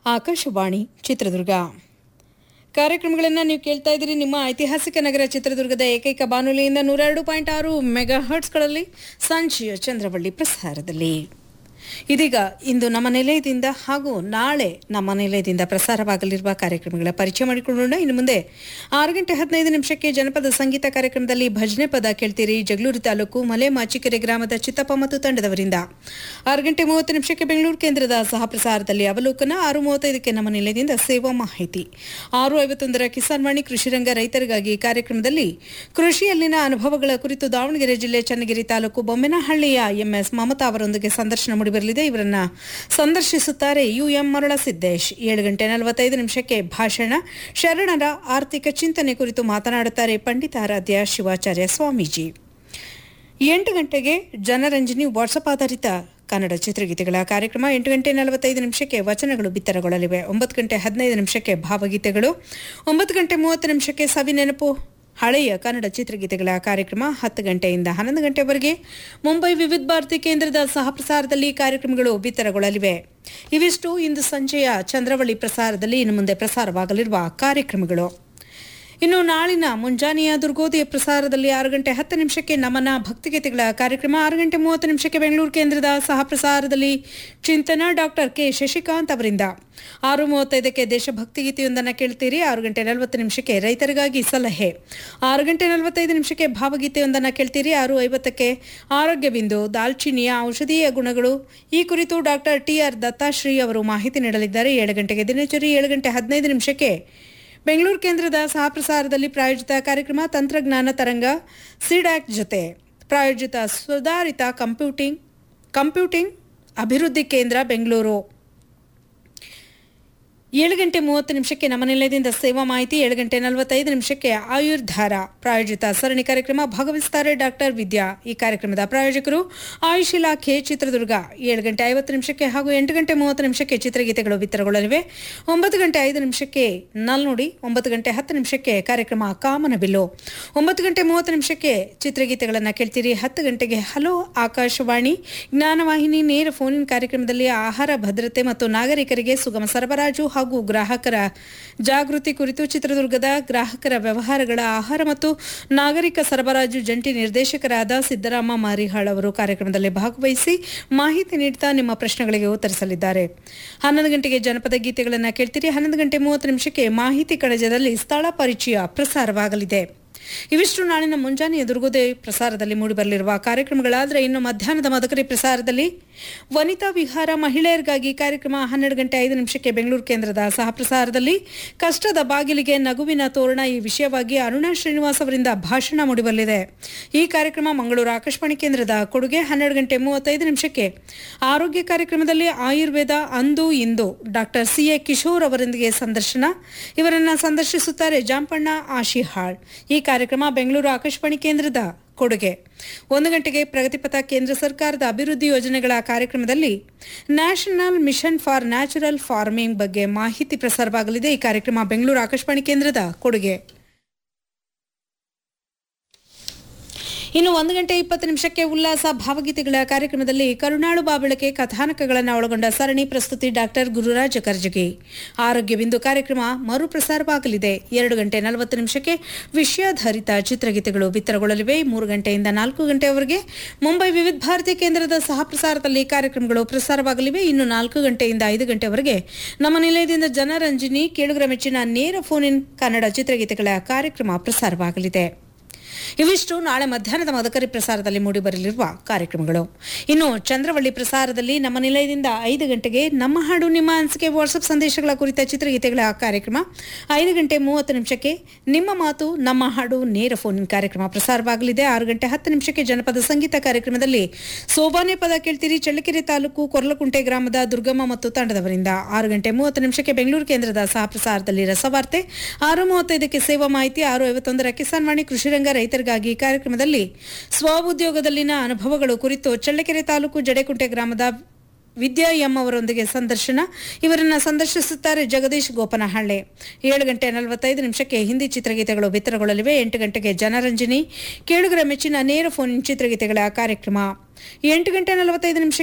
ಆಕಾಶವಾಣಿ ಚಿತ್ರದುರ್ಗ ಕಾರ್ಯಕ್ರಮಗಳನ್ನು ನೀವು ಕೇಳ್ತಾ ಇದ್ದೀರಿ ನಿಮ್ಮ ಐತಿಹಾಸಿಕ ನಗರ ಚಿತ್ರದುರ್ಗದ ಏಕೈಕ ಬಾನುಲಿಯಿಂದ ನೂರೆರಡು ಪಾಯಿಂಟ್ ಆರು ಮೆಗಾ ಹರ್ಟ್ಸ್ಗಳಲ್ಲಿ ಸಂಜೆಯ ಚಂದ್ರವಳ್ಳಿ ಪ್ರಸಾರದಲ್ಲಿ ಇದೀಗ ಇಂದು ನಮ್ಮ ನಿಲಯದಿಂದ ಹಾಗೂ ನಾಳೆ ನಮ್ಮ ನಿಲಯದಿಂದ ಪ್ರಸಾರವಾಗಲಿರುವ ಕಾರ್ಯಕ್ರಮಗಳ ಪರಿಚಯ ಮಾಡಿಕೊಳ್ಳೋಣ ಇನ್ನು ಮುಂದೆ ಆರು ಗಂಟೆ ಹದಿನೈದು ನಿಮಿಷಕ್ಕೆ ಜನಪದ ಸಂಗೀತ ಕಾರ್ಯಕ್ರಮದಲ್ಲಿ ಭಜನೆ ಪದ ಕೇಳ್ತೀರಿ ಜಗಳೂರು ತಾಲೂಕು ಮಲೆ ಮಾಚಿಕೆರೆ ಗ್ರಾಮದ ಚಿತ್ತಪ್ಪ ಮತ್ತು ತಂಡದವರಿಂದ ಆರು ಗಂಟೆ ಮೂವತ್ತು ನಿಮಿಷಕ್ಕೆ ಬೆಂಗಳೂರು ಕೇಂದ್ರದ ಸಹ ಪ್ರಸಾರದಲ್ಲಿ ಅವಲೋಕನ ಆರು ಮೂವತ್ತೈದಕ್ಕೆ ನಮ್ಮ ನಿಲಯದಿಂದ ಸೇವಾ ಮಾಹಿತಿ ಆರು ಐವತ್ತೊಂದರ ಕಿಸಾನ್ ವಾಣಿ ಕೃಷಿರಂಗ ರೈತರಿಗಾಗಿ ಕಾರ್ಯಕ್ರಮದಲ್ಲಿ ಕೃಷಿಯಲ್ಲಿನ ಅನುಭವಗಳ ಕುರಿತು ದಾವಣಗೆರೆ ಜಿಲ್ಲೆ ಚನ್ನಗಿರಿ ತಾಲೂಕು ಬೊಮ್ಮೆನಹಳ್ಳಿಯ ಎಂಎಸ್ ಮಮತಾ ಅವರೊಂದಿಗೆ ಸಂದರ್ಶನ ಮೂಡಿಬರಲಿದೆ ಇವರನ್ನ ಸಂದರ್ಶಿಸುತ್ತಾರೆ ಯುಎಂ ಮರಳಸಿದ್ದೇಶ್ ಏಳು ಗಂಟೆ ನಲವತ್ತೈದು ನಿಮಿಷಕ್ಕೆ ಭಾಷಣ ಶರಣರ ಆರ್ಥಿಕ ಚಿಂತನೆ ಕುರಿತು ಮಾತನಾಡುತ್ತಾರೆ ಪಂಡಿತಾರಾಧ್ಯ ಶಿವಾಚಾರ್ಯ ಸ್ವಾಮೀಜಿ ಎಂಟು ಗಂಟೆಗೆ ಜನರಂಜನಿ ವಾಟ್ಸಪ್ ಆಧಾರಿತ ಕನ್ನಡ ಚಿತ್ರಗೀತೆಗಳ ಕಾರ್ಯಕ್ರಮ ಎಂಟು ಗಂಟೆ ನಲವತ್ತೈದು ನಿಮಿಷಕ್ಕೆ ವಚನಗಳು ಬಿತ್ತರಗೊಳ್ಳಲಿವೆ ಒಂಬತ್ತು ಗಂಟೆ ಹದಿನೈದು ನಿಮಿಷಕ್ಕೆ ಭಾವಗೀತೆಗಳು ಒಂಬತ್ತು ಗಂಟೆ ಮೂವತ್ತು ನಿಮಿಷಕ್ಕೆ ಸವಿ ನೆನಪು ಹಳೆಯ ಕನ್ನಡ ಚಿತ್ರಗೀತೆಗಳ ಕಾರ್ಯಕ್ರಮ ಹತ್ತು ಗಂಟೆಯಿಂದ ಹನ್ನೊಂದು ಗಂಟೆವರೆಗೆ ಮುಂಬೈ ವಿವಿಧ ಭಾರತಿ ಕೇಂದ್ರದ ಸಹಪ್ರಸಾರದಲ್ಲಿ ಕಾರ್ಯಕ್ರಮಗಳು ಬಿತ್ತರಗೊಳ್ಳಲಿವೆ ಇವಿಷ್ಟು ಇಂದು ಸಂಜೆಯ ಚಂದ್ರವಳ್ಳಿ ಪ್ರಸಾರದಲ್ಲಿ ಇನ್ನು ಮುಂದೆ ಪ್ರಸಾರವಾಗಲಿರುವ ಕಾರ್ಯಕ್ರಮಗಳು ಇನ್ನು ನಾಳಿನ ಮುಂಜಾನೆಯ ದುರ್ಗೋದಯ ಪ್ರಸಾರದಲ್ಲಿ ಆರು ಗಂಟೆ ಹತ್ತು ನಿಮಿಷಕ್ಕೆ ನಮನ ಭಕ್ತಿಗೀತೆಗಳ ಕಾರ್ಯಕ್ರಮ ಆರು ಗಂಟೆ ಮೂವತ್ತು ನಿಮಿಷಕ್ಕೆ ಬೆಂಗಳೂರು ಕೇಂದ್ರದ ಸಹ ಪ್ರಸಾರದಲ್ಲಿ ಚಿಂತನ ಡಾಕ್ಟರ್ ಕೆ ಶಶಿಕಾಂತ್ ಅವರಿಂದ ಆರು ಮೂವತ್ತೈದಕ್ಕೆ ದೇಶಭಕ್ತಿ ಗೀತೆಯೊಂದನ್ನು ಕೇಳ್ತೀರಿ ಆರು ಗಂಟೆ ನಲವತ್ತು ನಿಮಿಷಕ್ಕೆ ರೈತರಿಗಾಗಿ ಸಲಹೆ ಆರು ಗಂಟೆ ನಲವತ್ತೈದು ನಿಮಿಷಕ್ಕೆ ಭಾವಗೀತೆಯೊಂದನ್ನು ಕೇಳ್ತೀರಿ ಆರು ಐವತ್ತಕ್ಕೆ ಆರೋಗ್ಯ ಬಿಂದು ದಾಲ್ಚಿನಿಯ ಔಷಧೀಯ ಗುಣಗಳು ಈ ಕುರಿತು ಡಾಕ್ಟರ್ ಟಿ ಆರ್ ದತ್ತಾಶ್ರೀ ಅವರು ಮಾಹಿತಿ ನೀಡಲಿದ್ದಾರೆ ಏಳು ಗಂಟೆಗೆ ದಿನಚರಿ ಏಳು ಗಂಟೆ ಹದಿನೈದು ನಿಮಿಷಕ್ಕೆ ಬೆಂಗಳೂರು ಕೇಂದ್ರದ ಸಹ ಪ್ರಸಾರದಲ್ಲಿ ಪ್ರಾಯೋಜಿತ ಕಾರ್ಯಕ್ರಮ ತಂತ್ರಜ್ಞಾನ ತರಂಗ ಸಿಡ್ಯಾಕ್ ಜೊತೆ ಪ್ರಾಯೋಜಿತ ಸುಧಾರಿತ ಕಂಪ್ಯೂಟಿಂಗ್ ಕಂಪ್ಯೂಟಿಂಗ್ ಅಭಿವೃದ್ಧಿ ಕೇಂದ್ರ ಬೆಂಗಳೂರು ಏಳು ಗಂಟೆ ಮೂವತ್ತು ನಿಮಿಷಕ್ಕೆ ನಮ್ಮ ನಿಲಯದಿಂದ ಸೇವಾ ಮಾಹಿತಿ ಏಳು ಗಂಟೆ ನಲವತ್ತೈದು ನಿಮಿಷಕ್ಕೆ ಆಯುರ್ಧಾರ ಪ್ರಾಯೋಜಿತ ಸರಣಿ ಕಾರ್ಯಕ್ರಮ ಭಾಗವಹಿಸುತ್ತಾರೆ ಡಾಕ್ಟರ್ ವಿದ್ಯಾ ಈ ಕಾರ್ಯಕ್ರಮದ ಪ್ರಾಯೋಜಕರು ಆಯುಷ್ ಇಲಾಖೆ ಚಿತ್ರದುರ್ಗ ಏಳು ಗಂಟೆ ಐವತ್ತು ನಿಮಿಷಕ್ಕೆ ಹಾಗೂ ಎಂಟು ಗಂಟೆ ಮೂವತ್ತು ನಿಮಿಷಕ್ಕೆ ಚಿತ್ರಗೀತೆಗಳು ಬಿತ್ತರಗೊಳ್ಳಲಿವೆ ಒಂಬತ್ತು ಗಂಟೆ ಐದು ನಿಮಿಷಕ್ಕೆ ನಲ್ನುಡಿ ಒಂಬತ್ತು ಗಂಟೆ ಹತ್ತು ನಿಮಿಷಕ್ಕೆ ಕಾರ್ಯಕ್ರಮ ಕಾಮನಬಿಲ್ಲು ಒಂಬತ್ತು ಗಂಟೆ ಮೂವತ್ತು ನಿಮಿಷಕ್ಕೆ ಚಿತ್ರಗೀತೆಗಳನ್ನು ಕೇಳ್ತೀರಿ ಹತ್ತು ಗಂಟೆಗೆ ಹಲೋ ಆಕಾಶವಾಣಿ ಜ್ಞಾನವಾಹಿನಿ ನೇರ ಫೋನ್ ಕಾರ್ಯಕ್ರಮದಲ್ಲಿ ಆಹಾರ ಭದ್ರತೆ ಮತ್ತು ನಾಗರಿಕರಿಗೆ ಸುಗಮ ಸರಬರಾಜು ಹಾಗೂ ಗ್ರಾಹಕರ ಜಾಗೃತಿ ಕುರಿತು ಚಿತ್ರದುರ್ಗದ ಗ್ರಾಹಕರ ವ್ಯವಹಾರಗಳ ಆಹಾರ ಮತ್ತು ನಾಗರಿಕ ಸರಬರಾಜು ಜಂಟಿ ನಿರ್ದೇಶಕರಾದ ಸಿದ್ದರಾಮ ಮಾರಿಹಾಳ್ ಅವರು ಕಾರ್ಯಕ್ರಮದಲ್ಲಿ ಭಾಗವಹಿಸಿ ಮಾಹಿತಿ ನೀಡುತ್ತಾ ನಿಮ್ಮ ಪ್ರಶ್ನೆಗಳಿಗೆ ಉತ್ತರಿಸಲಿದ್ದಾರೆ ಹನ್ನೊಂದು ಗಂಟೆಗೆ ಜನಪದ ಗೀತೆಗಳನ್ನು ಕೇಳ್ತೀರಿ ಹನ್ನೊಂದು ಗಂಟೆ ಮೂವತ್ತು ನಿಮಿಷಕ್ಕೆ ಮಾಹಿತಿ ಕಣಜದಲ್ಲಿ ಸ್ಥಳ ಪರಿಚಯ ಪ್ರಸಾರವಾಗಲಿದೆ ಇವಿಷ್ಟು ನಾಳಿನ ಮುಂಜಾನೆಯ ದುರ್ಗೋದಯ ಪ್ರಸಾರದಲ್ಲಿ ಮೂಡಿಬರಲಿರುವ ಕಾರ್ಯಕ್ರಮಗಳಾದರೆ ಇನ್ನು ಮಧ್ಯಾಹ್ನದ ಮದಕರಿ ಪ್ರಸಾರದಲ್ಲಿ ವನಿತಾ ವಿಹಾರ ಮಹಿಳೆಯರಿಗಾಗಿ ಕಾರ್ಯಕ್ರಮ ಹನ್ನೆರಡು ಗಂಟೆ ಐದು ನಿಮಿಷಕ್ಕೆ ಬೆಂಗಳೂರು ಕೇಂದ್ರದ ಸಹ ಪ್ರಸಾರದಲ್ಲಿ ಕಷ್ಟದ ಬಾಗಿಲಿಗೆ ನಗುವಿನ ತೋರಣ ಈ ವಿಷಯವಾಗಿ ಅರುಣಾ ಶ್ರೀನಿವಾಸ್ ಅವರಿಂದ ಭಾಷಣ ಮೂಡಿಬರಲಿದೆ ಈ ಕಾರ್ಯಕ್ರಮ ಮಂಗಳೂರು ಆಕಾಶವಾಣಿ ಕೇಂದ್ರದ ಕೊಡುಗೆ ಹನ್ನೆರಡು ಗಂಟೆ ಮೂವತ್ತೈದು ನಿಮಿಷಕ್ಕೆ ಆರೋಗ್ಯ ಕಾರ್ಯಕ್ರಮದಲ್ಲಿ ಆಯುರ್ವೇದ ಅಂದು ಇಂದು ಡಾಕ್ಟರ್ ಸಿ ಎ ಕಿಶೋರ್ ಅವರೊಂದಿಗೆ ಸಂದರ್ಶನ ಇವರನ್ನ ಸಂದರ್ಶಿಸುತ್ತಾರೆ ಜಾಂಪಣ್ಣ ಆಶಿಹಾಳ್ ಈ ಕಾರ್ಯಕ್ರಮ ಬೆಂಗಳೂರು ಆಕಾಶವಾಣಿ ಕೇಂದ್ರದ ಕೊಡುಗೆ ಒಂದು ಗಂಟೆಗೆ ಪ್ರಗತಿಪಥ ಕೇಂದ್ರ ಸರ್ಕಾರದ ಅಭಿವೃದ್ಧಿ ಯೋಜನೆಗಳ ಕಾರ್ಯಕ್ರಮದಲ್ಲಿ national mission for natural farming ಬಗ್ಗೆ ಮಾಹಿತಿ ಪ್ರಸಾರವಾಗಲಿದೆ ಈ ಕಾರ್ಯಕ್ರಮ ಬೆಂಗಳೂರು ಆಕಾಶವಾಣಿ ಕೇಂದ್ರದ ಕೊಡುಗೆ ಇನ್ನು ಒಂದು ಗಂಟೆ ಇಪ್ಪತ್ತು ನಿಮಿಷಕ್ಕೆ ಉಲ್ಲಾಸ ಭಾವಗೀತೆಗಳ ಕಾರ್ಯಕ್ರಮದಲ್ಲಿ ಕರುಣಾಳು ಬಾಬಳಕೆ ಕಥಾನಕಗಳನ್ನು ಒಳಗೊಂಡ ಸರಣಿ ಪ್ರಸ್ತುತಿ ಡಾಕ್ಟರ್ ಗುರುರಾಜ ಕರ್ಜಗಿ ಆರೋಗ್ಯ ಬಿಂದು ಕಾರ್ಯಕ್ರಮ ಮರುಪ್ರಸಾರವಾಗಲಿದೆ ಎರಡು ಗಂಟೆ ನಲವತ್ತು ನಿಮಿಷಕ್ಕೆ ವಿಷಯಾಧಾರಿತ ಚಿತ್ರಗೀತೆಗಳು ಬಿತ್ತರಗೊಳ್ಳಲಿವೆ ಮೂರು ಗಂಟೆಯಿಂದ ನಾಲ್ಕು ಗಂಟೆಯವರೆಗೆ ಮುಂಬೈ ವಿವಿಧ ಭಾರತಿ ಕೇಂದ್ರದ ಸಹ ಪ್ರಸಾರದಲ್ಲಿ ಕಾರ್ಯಕ್ರಮಗಳು ಪ್ರಸಾರವಾಗಲಿವೆ ಇನ್ನು ನಾಲ್ಕು ಗಂಟೆಯಿಂದ ಐದು ಗಂಟೆವರೆಗೆ ನಮ್ಮ ನಿಲಯದಿಂದ ಜನರಂಜನಿ ಕೇಳುಗರ ಮೆಚ್ಚಿನ ನೇರ ಫೋನ್ ಇನ್ ಕನ್ನಡ ಚಿತ್ರಗೀತೆಗಳ ಕಾರ್ಯಕ್ರಮ ಪ್ರಸಾರವಾಗಲಿದೆ ಇವಿಷ್ಟು ನಾಳೆ ಮಧ್ಯಾಹ್ನದ ಮದಕರಿ ಪ್ರಸಾರದಲ್ಲಿ ಮೂಡಿಬರಲಿರುವ ಕಾರ್ಯಕ್ರಮಗಳು ಇನ್ನು ಚಂದ್ರವಳ್ಳಿ ಪ್ರಸಾರದಲ್ಲಿ ನಮ್ಮ ನಿಲಯದಿಂದ ಐದು ಗಂಟೆಗೆ ನಮ್ಮ ಹಾಡು ನಿಮ್ಮ ಅನಿಸಿಕೆ ವಾಟ್ಸಪ್ ಸಂದೇಶಗಳ ಕುರಿತ ಚಿತ್ರಗೀತೆಗಳ ಕಾರ್ಯಕ್ರಮ ಐದು ಗಂಟೆ ಮೂವತ್ತು ನಿಮಿಷಕ್ಕೆ ನಿಮ್ಮ ಮಾತು ನಮ್ಮ ಹಾಡು ನೇರ ಫೋನ್ ಕಾರ್ಯಕ್ರಮ ಪ್ರಸಾರವಾಗಲಿದೆ ಆರು ಗಂಟೆ ಹತ್ತು ನಿಮಿಷಕ್ಕೆ ಜನಪದ ಸಂಗೀತ ಕಾರ್ಯಕ್ರಮದಲ್ಲಿ ಸೋಬಾನೆ ಪದ ಕೇಳ್ತೀರಿ ಚಳ್ಳಕೆರೆ ತಾಲೂಕು ಕೊರ್ಲಕುಂಟೆ ಗ್ರಾಮದ ದುರ್ಗಮ್ಮ ಮತ್ತು ತಂಡದವರಿಂದ ಆರು ಗಂಟೆ ಮೂವತ್ತು ನಿಮಿಷಕ್ಕೆ ಬೆಂಗಳೂರು ಕೇಂದ್ರದ ಸಹ ಪ್ರಸಾರದಲ್ಲಿ ರಸವಾರ್ತೆ ಆರು ಮೂವತ್ತೈದಕ್ಕೆ ಸೇವಾ ಮಾಹಿತಿ ಆರು ಐವತ್ತೊಂದರ ಕಿಸಾನ್ ವಾಣಿ ಕೃಷಿರಂಗ ರೈತರಿಗಾಗಿ ಕಾರ್ಯಕ್ರಮದಲ್ಲಿ ಸ್ವಉದ್ಯೋಗದಲ್ಲಿನ ಅನುಭವಗಳು ಕುರಿತು ಚಳ್ಳಕೆರೆ ತಾಲೂಕು ಜಡೆಕುಂಟೆ ಗ್ರಾಮದ ವಿದ್ಯಾ ಎಂ ಅವರೊಂದಿಗೆ ಸಂದರ್ಶನ ಇವರನ್ನ ಸಂದರ್ಶಿಸುತ್ತಾರೆ ಜಗದೀಶ್ ಗೋಪನಹಳ್ಳಿ ಏಳು ಗಂಟೆ ನಲವತ್ತೈದು ನಿಮಿಷಕ್ಕೆ ಹಿಂದಿ ಚಿತ್ರಗೀತೆಗಳು ಬಿತ್ತರಗೊಳ್ಳಲಿವೆ ಎಂಟು ಗಂಟೆಗೆ ಜನರಂಜನಿ ಕೇಳುಗರ ಮೆಚ್ಚಿನ ನೇರ ಫೋನ್ ಚಿತ್ರಗೀತೆಗಳ ಕಾರ್ಯಕ್ರಮ ಎಂಟು ಗಂಟೆ ನಲವತ್ತೈದು ನಿಮಿಷಕ್ಕೆ